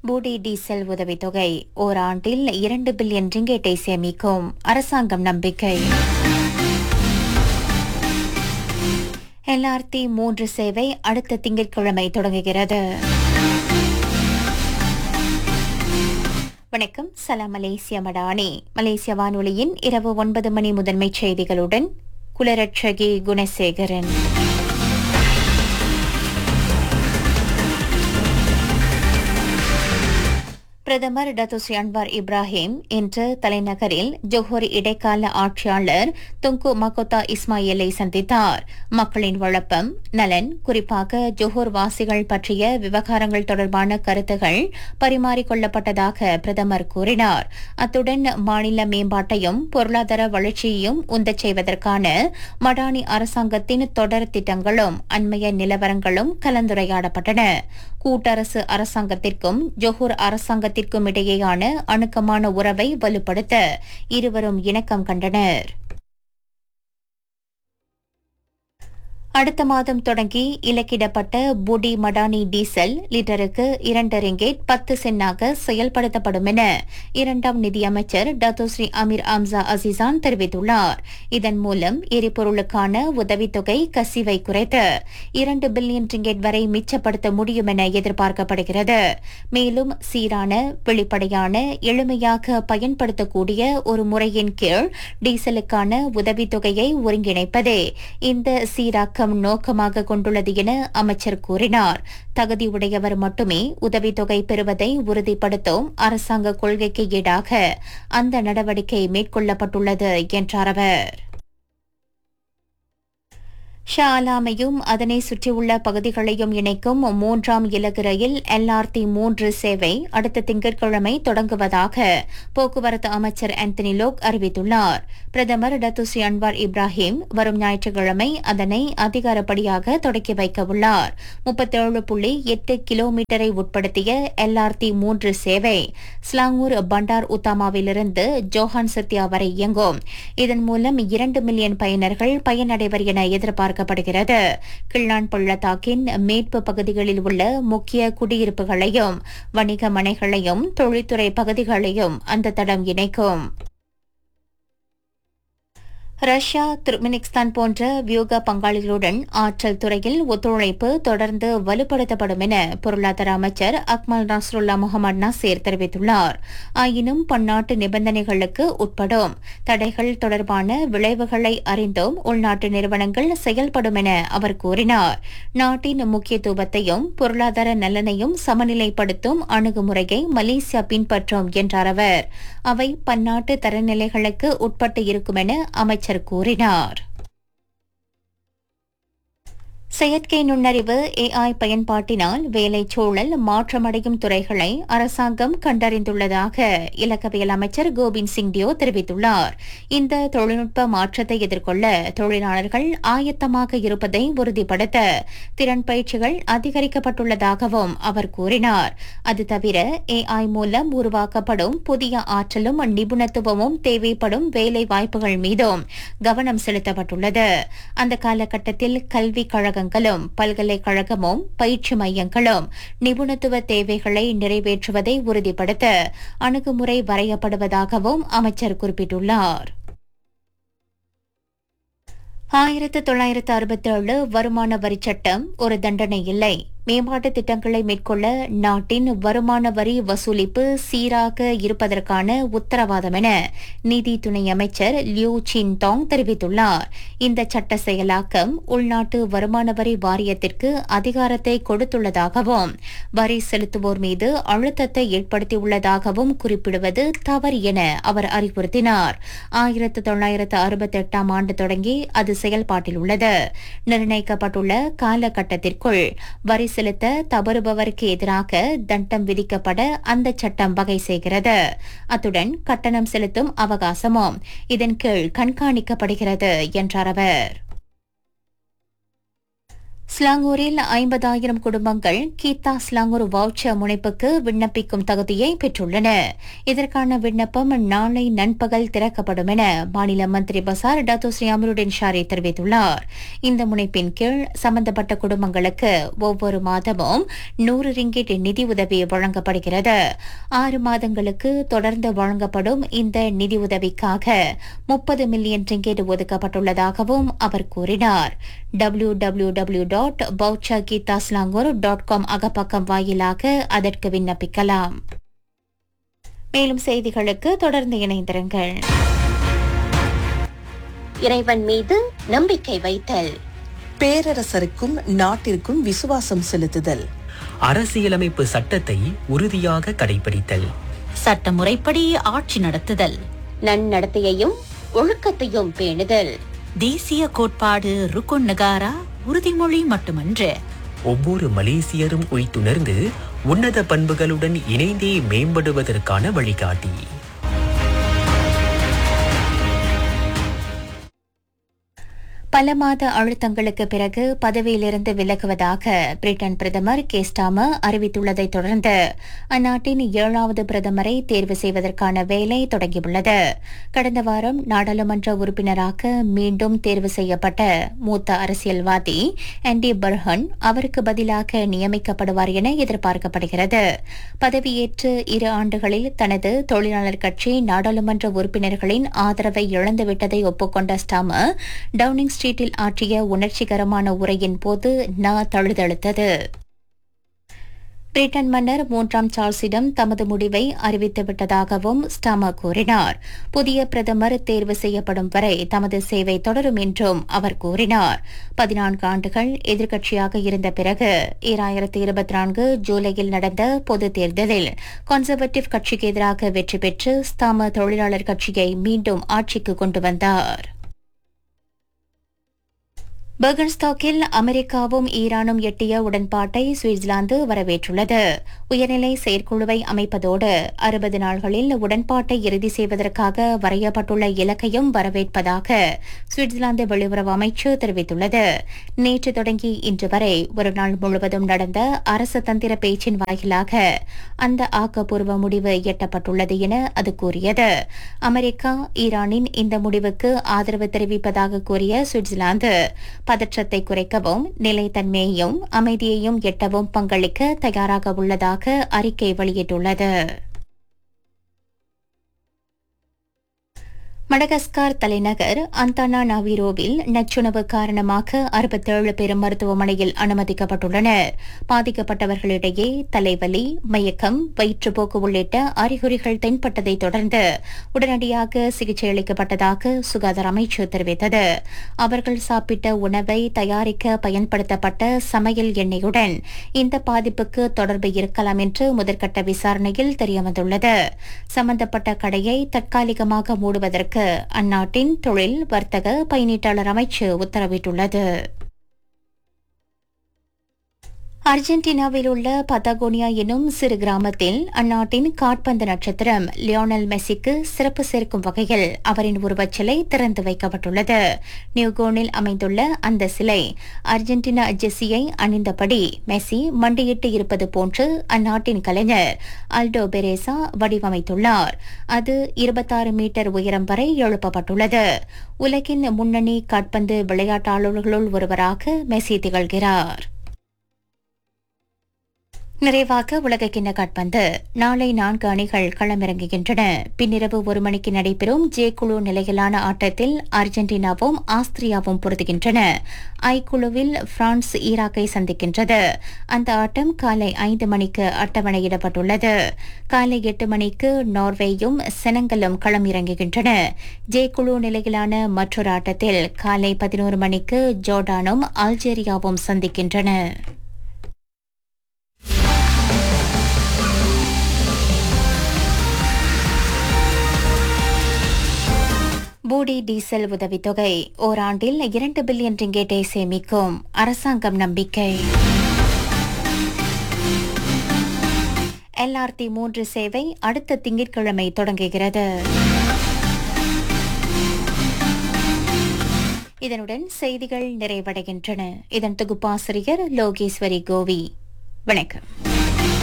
பூடி diesel உதவித்தொகை ஓராண்டில் இரண்டு பில்லியன் ரிங்கேட்டை சேமிக்கும் அரசாங்கம் நம்பிக்கை எல்ஆர்டி மூன்று சேவை அடுத்த திங்கட்கிழமை தொடங்குகிறது வணக்கம் சலாம் மலேசிய மடானி மலேசிய வானொலியின் இரவு ஒன்பது மணி முதன்மை செய்திகளுடன் குலரட்சகி குணசேகரன் பிரதமர் டத்துஸ்ரீ அன்வார் இப்ராஹிம் இன்று தலைநகரில் ஜோஹர் இடைக்கால ஆட்சியாளர் துங்கு மகோத்தா இஸ்மாயிலை சந்தித்தார் மக்களின் வழப்பம் நலன் குறிப்பாக ஜோஹர் வாசிகள் பற்றிய விவகாரங்கள் தொடர்பான கருத்துகள் பரிமாறிக்கொள்ளப்பட்டதாக பிரதமர் கூறினார் அத்துடன் மாநில மேம்பாட்டையும் பொருளாதார வளர்ச்சியையும் உந்தச் செய்வதற்கான மடானி அரசாங்கத்தின் தொடர் திட்டங்களும் அண்மைய நிலவரங்களும் கலந்துரையாடப்பட்டன கூட்டரசு அரசாங்கத்திற்கும் ஜொஹூர் அரசாங்கத்திற்கும் இடையேயான அணுக்கமான உறவை வலுப்படுத்த இருவரும் இணக்கம் கண்டனர் அடுத்த மாதம் தொடங்கி இலக்கிடப்பட்ட புடி மடானி டீசல் லிட்டருக்கு இரண்டு ரிங்கேட் பத்து சென்னாக செயல்படுத்தப்படும் என இரண்டாம் நிதியமைச்சர் டத்தோஸ்ரீ அமீர் அம்சா அசிசான் தெரிவித்துள்ளார் இதன் மூலம் எரிபொருளுக்கான உதவித்தொகை கசிவை குறைத்து இரண்டு பில்லியன் ரிங்கேட் வரை மிச்சப்படுத்த முடியும் என எதிர்பார்க்கப்படுகிறது மேலும் சீரான வெளிப்படையான எளிமையாக பயன்படுத்தக்கூடிய ஒரு முறையின் கீழ் டீசலுக்கான உதவித்தொகையை ஒருங்கிணைப்பதே இந்த சீராக்க இயக்கம் நோக்கமாக கொண்டுள்ளது என அமைச்சர் கூறினார் தகுதியுடையவர் மட்டுமே உதவித்தொகை பெறுவதை உறுதிப்படுத்தும் அரசாங்க கொள்கைக்கு ஈடாக அந்த நடவடிக்கை மேற்கொள்ளப்பட்டுள்ளது என்றார் அவர் ஷாலாமையும் அதனை சுற்றியுள்ள பகுதிகளையும் இணைக்கும் மூன்றாம் இலகு ரயில் எல்ஆர்டி மூன்று சேவை அடுத்த திங்கட்கிழமை தொடங்குவதாக போக்குவரத்து அமைச்சர் ஆந்தனி லோக் அறிவித்துள்ளார் பிரதமர் டத்துஸ்ரீ அன்வார் இப்ராஹிம் வரும் ஞாயிற்றுக்கிழமை அதனை அதிகாரப்படியாக தொடக்கி வைக்க உள்ளார் முப்பத்தேழு புள்ளி எட்டு கிலோமீட்டரை உட்படுத்திய எல்ஆர்டி மூன்று சேவை ஸ்லாங்கூர் பண்டார் உத்தாமாவிலிருந்து ஜோஹான் சத்யா வரை இயங்கும் இதன் மூலம் இரண்டு மில்லியன் பயனர்கள் பயனடைவர் என எதிர்பார்க்க பார்க்கப்படுகிறது கிள்ளான் பள்ளத்தாக்கின் மேற்பு பகுதிகளில் உள்ள முக்கிய குடியிருப்புகளையும் வணிக மனைகளையும் தொழில்துறை பகுதிகளையும் அந்த தடம் இணைக்கும் ரஷ்யா துர்மெனிஸ்தான் போன்ற வியூக பங்காளிகளுடன் ஆற்றல் துறையில் ஒத்துழைப்பு தொடர்ந்து வலுப்படுத்தப்படும் என பொருளாதார அமைச்சர் அக்மல் நஸ்ருல்லா முகமது நசீர் தெரிவித்துள்ளார் ஆயினும் பன்னாட்டு நிபந்தனைகளுக்கு உட்படும் தடைகள் தொடர்பான விளைவுகளை அறிந்தும் உள்நாட்டு நிறுவனங்கள் செயல்படும் என அவர் கூறினார் நாட்டின் முக்கியத்துவத்தையும் பொருளாதார நலனையும் சமநிலைப்படுத்தும் அணுகுமுறையை மலேசியா பின்பற்றும் என்றார் அவர் அவை பன்னாட்டு தரநிலைகளுக்கு உட்பட்டு இருக்கும் என அமைச்சர் அமைச்சர் கூறினார் செயற்கை நுண்ணறிவு ஏஐ பயன்பாட்டினால் வேலைச் சூழல் மாற்றமடையும் துறைகளை அரசாங்கம் கண்டறிந்துள்ளதாக இலக்கவியல் அமைச்சர் கோவிந்த் சிங் டியோ தெரிவித்துள்ளார் இந்த தொழில்நுட்ப மாற்றத்தை எதிர்கொள்ள தொழிலாளர்கள் ஆயத்தமாக இருப்பதை உறுதிப்படுத்த திறன் பயிற்சிகள் அதிகரிக்கப்பட்டுள்ளதாகவும் அவர் கூறினார் அது தவிர ஏஐ மூலம் உருவாக்கப்படும் புதிய ஆற்றலும் நிபுணத்துவமும் தேவைப்படும் வேலை வாய்ப்புகள் மீதும் கவனம் செலுத்தப்பட்டுள்ளது அந்த காலகட்டத்தில் கல்விக் கழக கழகங்களும் பல்கலைக்கழகமும் பயிற்சி மையங்களும் நிபுணத்துவ தேவைகளை நிறைவேற்றுவதை உறுதிப்படுத்த அணுகுமுறை வரையப்படுவதாகவும் அமைச்சர் குறிப்பிட்டுள்ளார் ஆயிரத்து தொள்ளாயிரத்து அறுபத்தேழு வருமான வரிச் சட்டம் ஒரு தண்டனை இல்லை மேம்பாட்டு திட்டங்களை மேற்கொள்ள நாட்டின் வருமான வரி வசூலிப்பு சீராக இருப்பதற்கான உத்தரவாதம் என நிதி துணை அமைச்சர் லியூ சின் தாங் தெரிவித்துள்ளார் இந்த சட்ட செயலாக்கம் உள்நாட்டு வருமான வரி வாரியத்திற்கு அதிகாரத்தை கொடுத்துள்ளதாகவும் வரி செலுத்துவோர் மீது அழுத்தத்தை ஏற்படுத்தியுள்ளதாகவும் குறிப்பிடுவது தவறு என அவர் அறிவுறுத்தினார் ஆயிரத்து தொள்ளாயிரத்து அறுபத்தி எட்டாம் ஆண்டு தொடங்கி அது செயல்பாட்டில் உள்ளது நிர்ணயிக்கப்பட்டுள்ள காலகட்டத்திற்குள் வரி செலுத்த தவறுபவருக்கு எதிராக தண்டம் விதிக்கப்பட அந்த சட்டம் வகை செய்கிறது அத்துடன் கட்டணம் செலுத்தும் அவகாசமும் இதன் கீழ் கண்காணிக்கப்படுகிறது என்றார் அவர் ஸ்லாங்கூரில் ஐம்பதாயிரம் குடும்பங்கள் கீதா ஸ்லாங்கூர் வவுச்சர் முனைப்புக்கு விண்ணப்பிக்கும் தகுதியை பெற்றுள்ளன இதற்கான விண்ணப்பம் நாளை நண்பகல் திறக்கப்படும் என மாநில மந்திரி பசார் டாத்தோ ஸ்ரீ அமருடன் ஷாரி தெரிவித்துள்ளார் இந்த முனைப்பின் கீழ் சம்பந்தப்பட்ட குடும்பங்களுக்கு ஒவ்வொரு மாதமும் நூறு ரிங்கிட் நிதி உதவி வழங்கப்படுகிறது ஆறு மாதங்களுக்கு தொடர்ந்து வழங்கப்படும் இந்த நிதி உதவிக்காக முப்பது மில்லியன் ரிங்கிட் ஒதுக்கப்பட்டுள்ளதாகவும் அவர் கூறினார் டபிள்யூ டபிள்யூ டபிள்யூ டாட் பவுச்சா கீதா ஸ்லாங்கூர் டாட் காம் அகப்பக்கம் வாயிலாக அதற்கு விண்ணப்பிக்கலாம் மேலும் செய்திகளுக்கு தொடர்ந்து இணைந்திருங்கள் இறைவன் மீது நம்பிக்கை வைத்தல் பேரரசருக்கும் நாட்டிற்கும் விசுவாசம் செலுத்துதல் அரசியலமைப்பு சட்டத்தை உறுதியாக கடைபிடித்தல் சட்டமுறைப்படி ஆட்சி நடத்துதல் நன்னடத்தையையும் ஒழுக்கத்தையும் பேணுதல் தேசிய கோட்பாடு ருக்குன் நகாரா உறுதிமொழி மட்டுமன்று ஒவ்வொரு மலேசியரும் உய்த்துணர்ந்து உன்னத பண்புகளுடன் இணைந்தே மேம்படுவதற்கான வழிகாட்டி பல மாத அழுத்தங்களுக்கு பிறகு பதவியிலிருந்து விலகுவதாக பிரிட்டன் பிரதமர் கேஸ்டாமர் அறிவித்துள்ளதை தொடர்ந்து அந்நாட்டின் ஏழாவது பிரதமரை தேர்வு செய்வதற்கான வேலை தொடங்கியுள்ளது கடந்த வாரம் நாடாளுமன்ற உறுப்பினராக மீண்டும் தேர்வு செய்யப்பட்ட மூத்த அரசியல்வாதி ஆண்டி பர்ஹன் அவருக்கு பதிலாக நியமிக்கப்படுவார் என எதிர்பார்க்கப்படுகிறது பதவியேற்று இரு ஆண்டுகளில் தனது தொழிலாளர் கட்சி நாடாளுமன்ற உறுப்பினர்களின் ஆதரவை இழந்துவிட்டதை ஒப்புக்கொண்ட ஸ்டாமர் டவுனிங் ஸ்ட்ரீட்டில் ஆற்றிய உணர்ச்சிகரமான உரையின் போது ந தழுதழுத்தது பிரிட்டன் மன்னர் மூன்றாம் சார்ல்ஸிடம் தமது முடிவை அறிவித்துவிட்டதாகவும் ஸ்டாமர் கூறினார் புதிய பிரதமர் தேர்வு செய்யப்படும் வரை தமது சேவை தொடரும் என்றும் அவர் கூறினார் பதினான்கு ஆண்டுகள் எதிர்க்கட்சியாக இருந்த பிறகு ஈராயிரத்து இருபத்தி நான்கு ஜூலையில் நடந்த பொதுத் தேர்தலில் கன்சர்வேட்டிவ் கட்சிக்கு எதிராக வெற்றி பெற்று ஸ்தாமர் தொழிலாளர் கட்சியை மீண்டும் ஆட்சிக்கு கொண்டு வந்தார் பெர்கன்ஸ்டாக்கில் அமெரிக்காவும் ஈரானும் எட்டிய உடன்பாட்டை சுவிட்சர்லாந்து வரவேற்றுள்ளது உயர்நிலை செயற்குழுவை அமைப்பதோடு அறுபது நாள்களில் உடன்பாட்டை இறுதி செய்வதற்காக வரையப்பட்டுள்ள இலக்கையும் வரவேற்பதாக சுவிட்சர்லாந்து வெளியுறவு அமைச்சு தெரிவித்துள்ளது நேற்று தொடங்கி இன்று வரை ஒரு நாள் முழுவதும் நடந்த அரசு தந்திர பேச்சின் வாயிலாக அந்த ஆக்கப்பூர்வ முடிவு எட்டப்பட்டுள்ளது என அது கூறியது அமெரிக்கா ஈரானின் இந்த முடிவுக்கு ஆதரவு தெரிவிப்பதாக கூறிய சுவிட்சர்லாந்து பதற்றத்தை குறைக்கவும் நிலைத்தன்மையையும் அமைதியையும் எட்டவும் பங்களிக்க தயாராக உள்ளதாக அறிக்கை வெளியிட்டுள்ளது மடகஸ்கார் தலைநகர் அந்தானா நாவிரோவில் நச்சுணவு காரணமாக அறுபத்தேழு பேர் மருத்துவமனையில் அனுமதிக்கப்பட்டுள்ளனர் பாதிக்கப்பட்டவர்களிடையே தலைவலி மயக்கம் வயிற்றுப்போக்கு உள்ளிட்ட அறிகுறிகள் தென்பட்டதை தொடர்ந்து உடனடியாக சிகிச்சை அளிக்கப்பட்டதாக சுகாதார அமைச்சு தெரிவித்தது அவர்கள் சாப்பிட்ட உணவை தயாரிக்க பயன்படுத்தப்பட்ட சமையல் எண்ணெயுடன் இந்த பாதிப்புக்கு தொடர்பு இருக்கலாம் என்று முதற்கட்ட விசாரணையில் தெரியவந்துள்ளது சம்பந்தப்பட்ட கடையை தற்காலிகமாக மூடுவதற்கு அந்நாட்டின் தொழில் வர்த்தக பயணீட்டாளர் அமைச்சு உத்தரவிட்டுள்ளது அர்ஜென்டினாவில் உள்ள பத்தாகோனியா எனும் சிறு கிராமத்தில் அந்நாட்டின் காட்பந்து நட்சத்திரம் லியோனல் மெஸ்ஸிக்கு சிறப்பு சேர்க்கும் வகையில் அவரின் உருவச்சிலை திறந்து வைக்கப்பட்டுள்ளது நியூகோனில் அமைந்துள்ள அந்த சிலை அர்ஜென்டினா ஜெர்சியை அணிந்தபடி மெஸ்ஸி மண்டியிட்டு இருப்பது போன்று அந்நாட்டின் கலைஞர் அல்டோ பெரேசா வடிவமைத்துள்ளார் அது இருபத்தாறு மீட்டர் உயரம் வரை எழுப்பப்பட்டுள்ளது உலகின் முன்னணி காட்பந்து விளையாட்டாளர்களுள் ஒருவராக மெஸ்ஸி திகழ்கிறார் நிறைவாக உலகக்கிண்ண காட்பந்து நாளை நான்கு அணிகள் களமிறங்குகின்றன பின்னிரவு ஒரு மணிக்கு நடைபெறும் ஜே குழு நிலையிலான ஆட்டத்தில் அர்ஜென்டினாவும் ஆஸ்திரியாவும் பொருதுகின்றன ஐ குழுவில் பிரான்ஸ் ஈராக்கை சந்திக்கின்றது அந்த ஆட்டம் காலை ஐந்து மணிக்கு அட்டவணையிடப்பட்டுள்ளது காலை எட்டு மணிக்கு நார்வேயும் செனங்கலும் களம் இறங்குகின்றன ஜே குழு நிலையிலான மற்றொரு ஆட்டத்தில் காலை பதினோரு மணிக்கு ஜோர்டானும் அல்ஜேரியாவும் சந்திக்கின்றன பூடி டீசல் உதவித்தொகை ஓராண்டில் இரண்டு பில்லியன் ரிங்கேட்டை சேமிக்கும் அரசாங்கம் நம்பிக்கை எல்ஆர்டி மூன்று சேவை அடுத்த திங்கட்கிழமை தொடங்குகிறது இதனுடன் செய்திகள் நிறைவடைகின்றன இதன் தொகுப்பாசிரியர் லோகேஸ்வரி கோவி வணக்கம்